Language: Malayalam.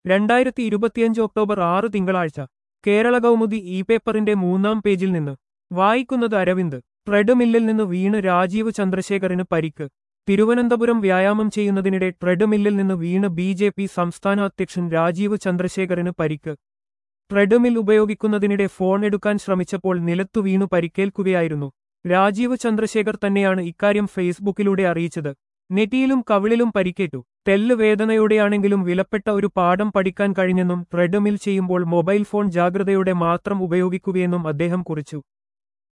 രണ്ടായിരത്തി ഇരുപത്തിയഞ്ച് ഒക്ടോബർ ആറ് തിങ്കളാഴ്ച കേരള കൗമുദി ഇ പേപ്പറിന്റെ മൂന്നാം പേജിൽ നിന്ന് വായിക്കുന്നത് അരവിന്ദ് ട്രെഡ്മില്ലിൽ നിന്ന് വീണ് രാജീവ് ചന്ദ്രശേഖറിന് പരിക്ക് തിരുവനന്തപുരം വ്യായാമം ചെയ്യുന്നതിനിടെ ട്രെഡ്മില്ലിൽ നിന്ന് വീണ് ബി ജെ പി സംസ്ഥാന അധ്യക്ഷൻ രാജീവ് ചന്ദ്രശേഖറിന് പരിക്ക് ട്രെഡ്മിൽ ഉപയോഗിക്കുന്നതിനിടെ ഫോൺ എടുക്കാൻ ശ്രമിച്ചപ്പോൾ നിലത്തു വീണു പരിക്കേൽക്കുകയായിരുന്നു രാജീവ് ചന്ദ്രശേഖർ തന്നെയാണ് ഇക്കാര്യം ഫേസ്ബുക്കിലൂടെ അറിയിച്ചത് നെറ്റിയിലും കവിളിലും പരിക്കേറ്റു തെല്ല് വേദനയോടെയാണെങ്കിലും വിലപ്പെട്ട ഒരു പാഠം പഠിക്കാൻ കഴിഞ്ഞെന്നും ട്രെഡ്മിൽ ചെയ്യുമ്പോൾ മൊബൈൽ ഫോൺ ജാഗ്രതയോടെ മാത്രം ഉപയോഗിക്കുകയെന്നും അദ്ദേഹം കുറിച്ചു